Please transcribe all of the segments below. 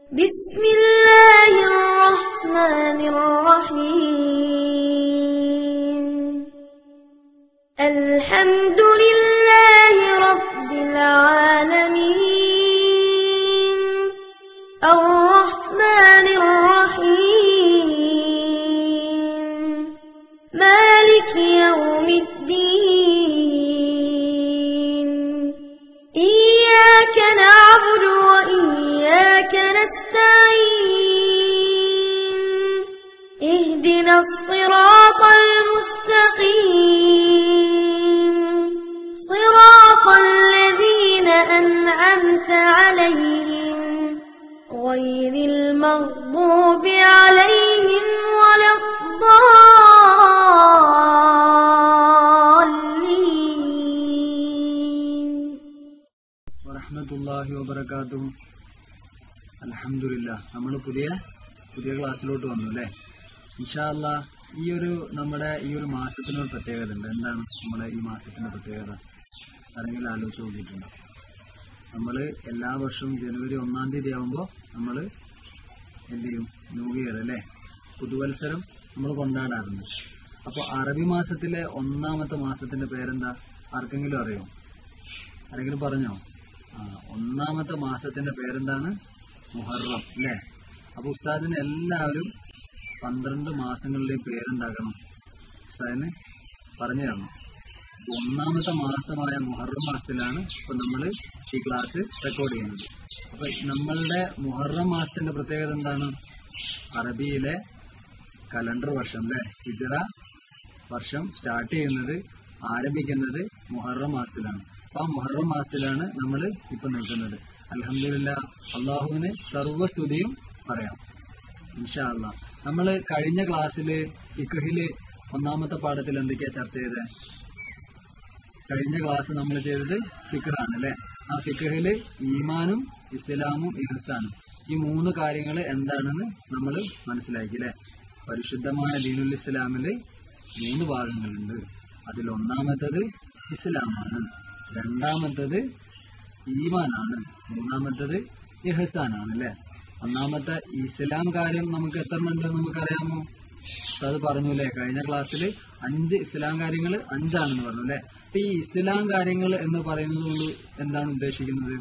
بسم الله الرحمن الرحيم الحمد لله رب العالمين الرحمن الرحيم مالك يوم الدين إياك نعبد وإياك نستعين اهدنا الصراط المستقيم صراط الذين أنعمت عليهم غير المغضوب عليهم ولا الضالين വറഹ്മത്തുള്ളാഹി വബറകാതുഹു അൽഹംദുലില്ലാ നമ്മൾ പുതിയ പുതിയ ക്ലാസ്സിലോട്ട് വന്നു അല്ലേ ഇൻഷാല്ല ഈ ഒരു നമ്മുടെ ഈ ഒരു മാസത്തിനൊരു പ്രത്യേകത ഉണ്ട് എന്താണ് നമ്മുടെ ഈ മാസത്തിന്റെ പ്രത്യേകത ആരെങ്കിലും ആലോചിച്ച് നോക്കിയിട്ടുണ്ടോ നമ്മൾ എല്ലാ വർഷവും ജനുവരി ഒന്നാം തീയതി ആവുമ്പോൾ നമ്മൾ എന്ത് ചെയ്യും ന്യൂ ഇയർ അല്ലേ പുതുവത്സരം നമ്മൾ കൊണ്ടാടാറുണ്ട് അപ്പോൾ അറബി മാസത്തിലെ ഒന്നാമത്തെ മാസത്തിന്റെ പേരെന്താ ആർക്കെങ്കിലും അറിയോ ആരെങ്കിലും പറഞ്ഞോ ആ ഒന്നാമത്തെ മാസത്തിന്റെ പേരെന്താണ് മുഹറം അല്ലേ അപ്പൊ ഉസ്താദിന് എല്ലാവരും പന്ത്രണ്ട് മാസങ്ങളുടെയും പേരെന്താക്കണം ഉസ്താദിന് പറഞ്ഞു തരണം അപ്പൊ ഒന്നാമത്തെ മാസമായ മുഹറം മാസത്തിലാണ് ഇപ്പൊ നമ്മൾ ഈ ക്ലാസ് റെക്കോർഡ് ചെയ്യുന്നത് അപ്പൊ നമ്മളുടെ മുഹറം മാസത്തിന്റെ പ്രത്യേകത എന്താണ് അറബിയിലെ കലണ്ടർ വർഷം അല്ലേ ഹിജറ വർഷം സ്റ്റാർട്ട് ചെയ്യുന്നത് ആരംഭിക്കുന്നത് മുഹറം മാസത്തിലാണ് അപ്പൊ ആ മുഹറം മാസത്തിലാണ് നമ്മൾ ഇപ്പൊ നിൽക്കുന്നത് അലഹമില്ല അള്ളാഹുവിന് സർവസ്തുതിയും പറയാം ഇൻഷാ അല്ലാ നമ്മൾ കഴിഞ്ഞ ക്ലാസ്സിൽ ഫിഖഹില് ഒന്നാമത്തെ പാഠത്തിൽ എന്തൊക്കെയാ ചർച്ച ചെയ്തത് കഴിഞ്ഞ ക്ലാസ് നമ്മൾ ചെയ്തത് ഫിഖാണ് അല്ലെ ആ ഫിഖഹില് ഈമാനും ഇസ്ലാമും ഇഹ്സാനും ഈ മൂന്ന് കാര്യങ്ങൾ എന്താണെന്ന് നമ്മൾ മനസ്സിലാക്കി അല്ലെ പരിശുദ്ധമായ ദീനുൽ ഇസ്ലാമില് മൂന്ന് ഭാഗങ്ങളുണ്ട് അതിൽ ഒന്നാമത്തത് ഇസ്ലാമാണ് രണ്ടാമത്തത് ഈമാനാണ് മൂന്നാമത്തത് ഇഹ്സാനാണ് അല്ലെ ഒന്നാമത്തെ ഇസ്ലാം കാര്യം നമുക്ക് എത്ര ഉണ്ട് നമുക്കറിയാമോ അത് പറഞ്ഞു അല്ലെ കഴിഞ്ഞ ക്ലാസ്സിൽ അഞ്ച് ഇസ്ലാം കാര്യങ്ങൾ അഞ്ചാണെന്ന് പറഞ്ഞു അല്ലെ അപ്പൊ ഈ ഇസ്ലാം കാര്യങ്ങൾ എന്ന് പറയുന്നത് കൊണ്ട് എന്താണ് ഉദ്ദേശിക്കുന്നത്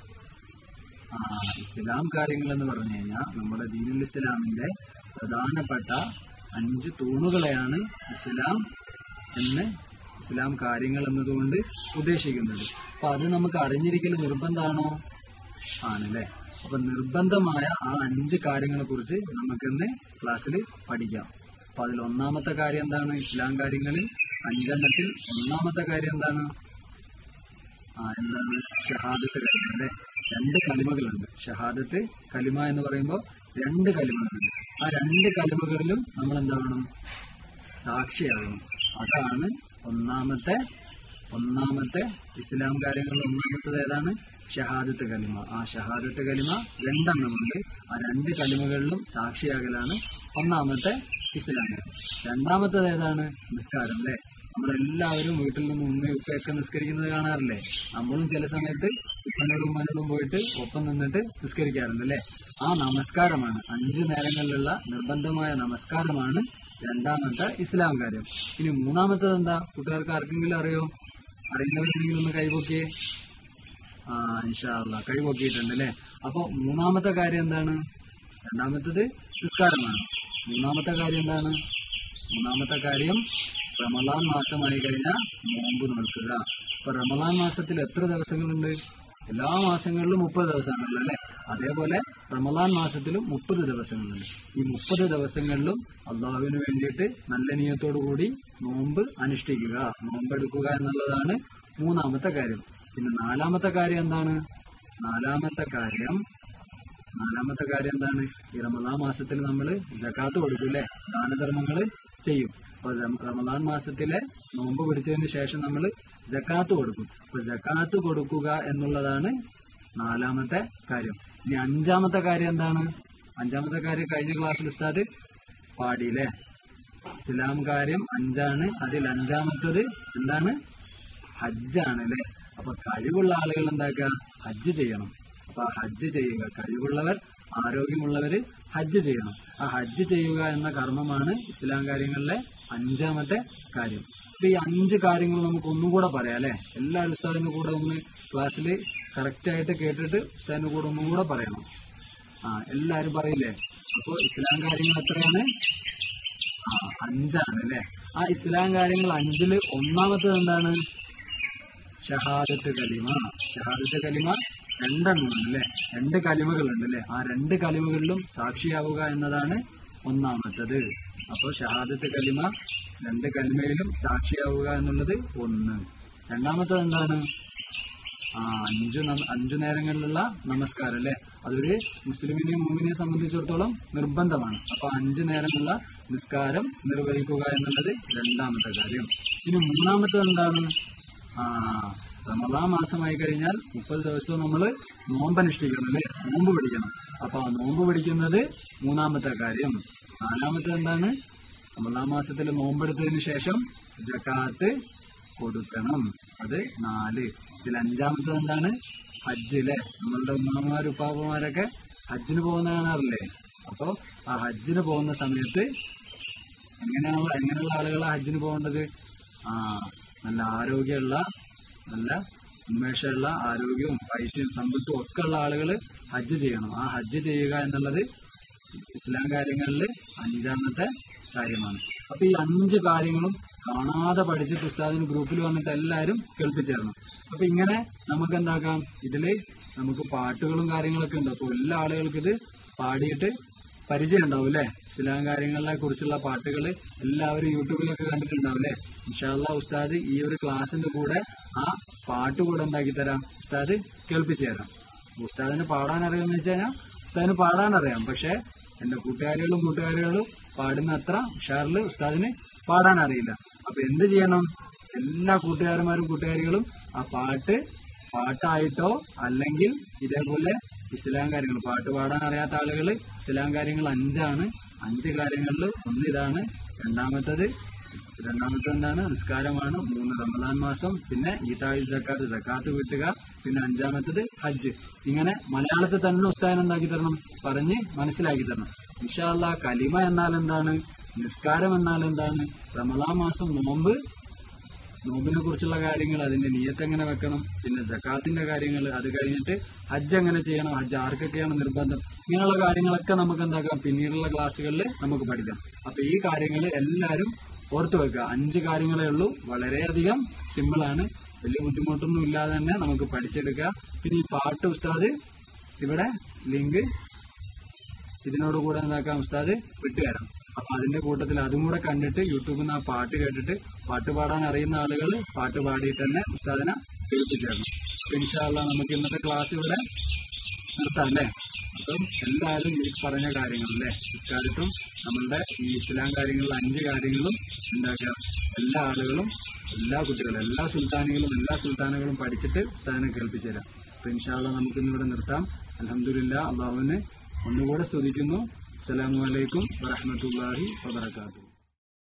ആ ഇസ്ലാം കാര്യങ്ങൾ എന്ന് പറഞ്ഞു കഴിഞ്ഞാൽ നമ്മുടെ ദീനുൽ ഇസ്ലാമിന്റെ പ്രധാനപ്പെട്ട അഞ്ച് തൂണുകളെയാണ് ഇസ്ലാം എന്ന് ഇസ്ലാം കാര്യങ്ങൾ എന്നതുകൊണ്ട് ഉദ്ദേശിക്കുന്നത് അപ്പൊ അത് നമുക്ക് അറിഞ്ഞിരിക്കൽ നിർബന്ധമാണോ ആണല്ലേ അപ്പൊ നിർബന്ധമായ ആ അഞ്ച് കാര്യങ്ങളെ കുറിച്ച് നമുക്കിന്ന് ക്ലാസ്സിൽ പഠിക്കാം അപ്പൊ അതിൽ ഒന്നാമത്തെ കാര്യം എന്താണ് ഇസ്ലാം കാര്യങ്ങളിൽ അഞ്ചെണ്ണത്തിൽ ഒന്നാമത്തെ കാര്യം എന്താണ് ആ എന്താണ് ഷഹാദത്ത് കലിമ അല്ലെ രണ്ട് കലിമകളുണ്ട് ഷഹാദത്ത് കലിമ എന്ന് പറയുമ്പോൾ രണ്ട് കലിമകളുണ്ട് ആ രണ്ട് കലിമകളിലും നമ്മൾ എന്താവണം സാക്ഷിയാകണം അതാണ് ഒന്നാമത്തെ ഒന്നാമത്തെ ഇസ്ലാം കാര്യങ്ങളിൽ ഒന്നാമത്തത് ഏതാണ് ഷഹാദത്ത് കലിമ ആ ഷഹാദത്ത് കലിമ രണ്ടെണ്ണമുണ്ട് ആ രണ്ട് കലിമകളിലും സാക്ഷിയാകലാണ് ഒന്നാമത്തെ ഇസ്ലാം കാര്യം രണ്ടാമത്തത് ഏതാണ് നിസ്കാരം അല്ലെ നമ്മളെല്ലാവരും വീട്ടിൽ നിന്ന് ഉമ്മയും ഉപ്പയൊക്കെ നിസ്കരിക്കുന്നത് കാണാറില്ലേ നമ്മളും ചില സമയത്ത് ഉപ്പനോടും ഉമ്മനോടും പോയിട്ട് ഒപ്പം നിന്നിട്ട് നിസ്കരിക്കാറുണ്ട് അല്ലെ ആ നമസ്കാരമാണ് അഞ്ചു നേരങ്ങളിലുള്ള നിർബന്ധമായ നമസ്കാരമാണ് രണ്ടാമത്തെ ഇസ്ലാം കാര്യം ഇനി മൂന്നാമത്തത് എന്താ കൂട്ടുകാർക്ക് ആർക്കെങ്കിലും അറിയോ അറിയുന്നവരുണ്ടെങ്കിൽ ഒന്ന് കൈപൊക്കിയേ ആ ഇൻഷാല്ല കൈപൊക്കിയിട്ടുണ്ട് അല്ലെ അപ്പൊ മൂന്നാമത്തെ കാര്യം എന്താണ് രണ്ടാമത്തത് നിസ്കാരമാണ് മൂന്നാമത്തെ കാര്യം എന്താണ് മൂന്നാമത്തെ കാര്യം റമലാൻ മാസമായി കഴിഞ്ഞാൽ നോമ്പ് നോക്കുക ഇപ്പൊ റമലാൻ മാസത്തിൽ എത്ര ദിവസങ്ങളുണ്ട് എല്ലാ മാസങ്ങളിലും മുപ്പത് ദിവസമാണല്ലോ അല്ലെ അതേപോലെ റമലാൻ മാസത്തിലും മുപ്പത് ദിവസങ്ങളുണ്ട് ഈ മുപ്പത് ദിവസങ്ങളിലും അള്ളാഹുവിന് വേണ്ടിയിട്ട് നല്ല നിയത്തോടു കൂടി നോമ്പ് അനുഷ്ഠിക്കുക നോമ്പെടുക്കുക എന്നുള്ളതാണ് മൂന്നാമത്തെ കാര്യം പിന്നെ നാലാമത്തെ കാര്യം എന്താണ് നാലാമത്തെ കാര്യം നാലാമത്തെ കാര്യം എന്താണ് ഈ റമദാൻ മാസത്തിൽ നമ്മൾ ജക്കാത്ത് കൊടുക്കും അല്ലെ ദാനധർമ്മങ്ങൾ ചെയ്യും അപ്പൊ റം- റമദാൻ മാസത്തിലെ നോമ്പ് പിടിച്ചതിന് ശേഷം നമ്മൾ ജക്കാത്ത് കൊടുക്കും അപ്പൊ ജക്കാത്ത് കൊടുക്കുക എന്നുള്ളതാണ് നാലാമത്തെ കാര്യം ഇനി അഞ്ചാമത്തെ കാര്യം എന്താണ് അഞ്ചാമത്തെ കാര്യം കഴിഞ്ഞ ക്ലാസ്സിൽ ഉസ്താദ് പാടിയില്ലേ ഇസ്ലാം കാര്യം അഞ്ചാണ് അതിൽ അഞ്ചാമത്തത് എന്താണ് ഹജ്ജാണ് അല്ലെ അപ്പൊ കഴിവുള്ള ആളുകൾ എന്താക്കുക ഹജ്ജ് ചെയ്യണം അപ്പൊ ആ ഹജ്ജ് ചെയ്യുക കഴിവുള്ളവർ ആരോഗ്യമുള്ളവര് ഹജ്ജ് ചെയ്യണം ആ ഹജ്ജ് ചെയ്യുക എന്ന കർമ്മമാണ് ഇസ്ലാം കാര്യങ്ങളിലെ അഞ്ചാമത്തെ കാര്യം അപ്പൊ ഈ അഞ്ച് കാര്യങ്ങൾ നമുക്ക് ഒന്നും കൂടെ പറയാം അല്ലെ എല്ലാവരും ഉസ്താദിന്റെ കൂടെ ഒന്ന് ക്ലാസ്സിൽ കറക്റ്റ് ആയിട്ട് കേട്ടിട്ട് ഉസ്താദിന്റെ കൂടെ ഒന്നും കൂടെ പറയണം ആ എല്ലാരും പറയില്ലേ അപ്പൊ ഇസ്ലാം കാര്യങ്ങൾ എത്രയാണ് ആ അഞ്ചാണ് അല്ലെ ആ ഇസ്ലാം കാര്യങ്ങൾ അഞ്ചില് ഒന്നാമത്തത് എന്താണ് ഷഹാദത്ത് കലിമ ഷഹാദത്ത് കലിമ രണ്ടെണ്ണമാണ് അല്ലെ രണ്ട് കലിമകളുണ്ട് അല്ലെ ആ രണ്ട് കലിമകളിലും സാക്ഷിയാവുക എന്നതാണ് ഒന്നാമത്തത് അപ്പോൾ ഷഹാദത്ത് കലിമ രണ്ട് കലിമയിലും സാക്ഷിയാവുക എന്നുള്ളത് ഒന്ന് രണ്ടാമത്തത് എന്താണ് ആ അഞ്ചു നം- അഞ്ചു നേരങ്ങളിലുള്ള നമസ്കാരം അല്ലെ അതൊരു മുസ്ലിമിനെയും മൂമിനെ സംബന്ധിച്ചിടത്തോളം നിർബന്ധമാണ് അപ്പൊ അഞ്ചു നേരമുള്ള നിസ്കാരം നിർവഹിക്കുക എന്നുള്ളത് രണ്ടാമത്തെ കാര്യം ഇനി മൂന്നാമത്തത് എന്താണ് ആ റമദാ മാസമായി കഴിഞ്ഞാൽ മുപ്പത് ദിവസവും നമ്മൾ നോമ്പ് അനുഷ്ഠിക്കണം അല്ലെ നോമ്പ് പിടിക്കണം അപ്പൊ ആ നോമ്പ് പിടിക്കുന്നത് മൂന്നാമത്തെ കാര്യം നാലാമത്തെ എന്താണ് റമദാ മാസത്തിൽ നോമ്പെടുത്തതിന് ശേഷം ജക്കാത്ത് കൊടുക്കണം അത് നാല് ഇതിൽ അഞ്ചാമത്തത് എന്താണ് ഹജ്ജ് അല്ലെ നമ്മളുടെ ഉമ്മമാരും ഉപ്പാപ്പമാരൊക്കെ ഹജ്ജിന് പോകുന്ന കാണാറില്ലേ അപ്പോ ആ ഹജ്ജിന് പോകുന്ന സമയത്ത് എങ്ങനെയുള്ള എങ്ങനെയുള്ള ആളുകളാണ് ഹജ്ജിന് പോകേണ്ടത് ആ നല്ല ആരോഗ്യമുള്ള നല്ല ഉന്മേഷമുള്ള ആരോഗ്യവും പൈസയും സമ്പത്തും ഒക്കെ ഉള്ള ആളുകൾ ഹജ്ജ് ചെയ്യണം ആ ഹജ്ജ് ചെയ്യുക എന്നുള്ളത് ഇസ്ലാം കാര്യങ്ങളിൽ അഞ്ചാമത്തെ കാര്യമാണ് അപ്പൊ ഈ അഞ്ച് കാര്യങ്ങളും കാണാതെ പഠിച്ചിട്ട് ഉസ്താദിന് ഗ്രൂപ്പിൽ വന്നിട്ട് എല്ലാവരും കേൾപ്പിച്ചേരണം അപ്പൊ ഇങ്ങനെ നമുക്ക് എന്താക്കാം ഇതില് നമുക്ക് പാട്ടുകളും കാര്യങ്ങളൊക്കെ ഉണ്ട് അപ്പൊ എല്ലാ ആളുകൾക്കും ഇത് പാടിയിട്ട് പരിചയം ഉണ്ടാവും അല്ലെ ഇസ്ലാം കാര്യങ്ങളെ കുറിച്ചുള്ള പാട്ടുകൾ എല്ലാവരും യൂട്യൂബിലൊക്കെ കണ്ടിട്ടുണ്ടാവും അല്ലെ ഇൻഷാല്ല ഉസ്താദ് ഈ ഒരു ക്ലാസ്സിന്റെ കൂടെ ആ പാട്ട് കൂടെ ഉണ്ടാക്കി തരാം ഉസ്താദ് കേൾപ്പിച്ചു തരാം ഉസ്താദിന് പാടാൻ അറിയാമെന്ന് വെച്ച് കഴിഞ്ഞാൽ ഉസ്താദിന് പാടാൻ അറിയാം പക്ഷെ എന്റെ കൂട്ടുകാരികളും കൂട്ടുകാരികളും പാടുന്ന അത്ര ഉഷാറില് ഉസ്താദിന് പാടാൻ അറിയില്ല അപ്പൊ എന്ത് ചെയ്യണം എല്ലാ കൂട്ടുകാരന്മാരും കൂട്ടുകാരികളും ആ പാട്ട് പാട്ടായിട്ടോ അല്ലെങ്കിൽ ഇതേപോലെ ഇസ്ലാം കാര്യങ്ങൾ പാട്ട് പാടാൻ അറിയാത്ത ആളുകൾ ഇസ്ലാം കാര്യങ്ങൾ അഞ്ചാണ് അഞ്ച് കാര്യങ്ങളിൽ ഒന്ന് ഇതാണ് രണ്ടാമത്തത് രണ്ടാമത്തെ എന്താണ് നിസ്കാരമാണ് മൂന്ന് റമദാൻ മാസം പിന്നെ ഈതായി ജക്കാത്ത് ജക്കാത്ത് വീട്ടുക പിന്നെ അഞ്ചാമത്തത് ഹജ്ജ് ഇങ്ങനെ മലയാളത്തിൽ തന്നെ ഉസ്താദൻ എന്താക്കി തരണം പറഞ്ഞ് മനസ്സിലാക്കി തരണം ഇൻഷാല്ല കലിമ എന്നാൽ എന്താണ് നിസ്കാരം എന്നാൽ എന്താണ് റമദാൻ മാസം നോമ്പ് നോമ്പിനെ കുറിച്ചുള്ള കാര്യങ്ങൾ അതിന്റെ നിയത്ത് എങ്ങനെ വെക്കണം പിന്നെ ജക്കാത്തിന്റെ കാര്യങ്ങൾ അത് കഴിഞ്ഞിട്ട് ഹജ്ജ് എങ്ങനെ ചെയ്യണം ഹജ്ജ് ആർക്കൊക്കെയാണ് നിർബന്ധം ഇങ്ങനെയുള്ള കാര്യങ്ങളൊക്കെ നമുക്ക് എന്താക്കാം പിന്നീടുള്ള ക്ലാസ്സുകളിൽ നമുക്ക് പഠിക്കാം അപ്പൊ ഈ കാര്യങ്ങൾ എല്ലാവരും ഓർത്തു വെക്കുക അഞ്ച് കാര്യങ്ങളേ ഉള്ളൂ വളരെയധികം സിമ്പിൾ ആണ് വലിയ ബുദ്ധിമുട്ടൊന്നും ഇല്ലാതെ തന്നെ നമുക്ക് പഠിച്ചെടുക്കുക പിന്നെ ഈ പാട്ട് ഉസ്താദ് ഇവിടെ ലിങ്ക് ഇതിനോട് കൂടെ എന്താക്കാം ഉസ്താദ് വിട്ടുതരാം അപ്പൊ അതിന്റെ കൂട്ടത്തിൽ അതും കൂടെ കണ്ടിട്ട് യൂട്യൂബിൽ നിന്ന് ആ പാട്ട് കേട്ടിട്ട് പാട്ട് പാടാൻ അറിയുന്ന ആളുകൾ പാട്ട് പാടിയിട്ട് തന്നെ ഉസ്താദിനെ കേൾപ്പിച്ചേരണം അപ്പൊ ഇൻഷാല്ല നമുക്ക് ഇന്നത്തെ ക്ലാസ് ഇവിടെ നിർത്താം അല്ലേ അപ്പം എല്ലാവരും ഈ പറഞ്ഞ കാര്യങ്ങൾ അല്ലേ നിസ്കാരത്തും നമ്മളുടെ ഈ ഇസ്ലാം കാര്യങ്ങളിൽ അഞ്ച് കാര്യങ്ങളും എന്താക്കുക എല്ലാ ആളുകളും എല്ലാ കുട്ടികളും എല്ലാ സുൽത്താനുകളും എല്ലാ സുൽത്താനുകളും പഠിച്ചിട്ട് ഉസ്താദിനെ കേൾപ്പിച്ചു തരാം അപ്പൊ ഇൻഷാല്ല നമുക്ക് ഇന്നിവിടെ നിർത്താം അലഹമില്ല അള്ളാഹുവിന് ഒന്നുകൂടെ സ്തുതിക്കുന്നു അസ്സലാമു അലൈക്കും വറഹമത്തല്ലാഹി വബർക്കാത്തു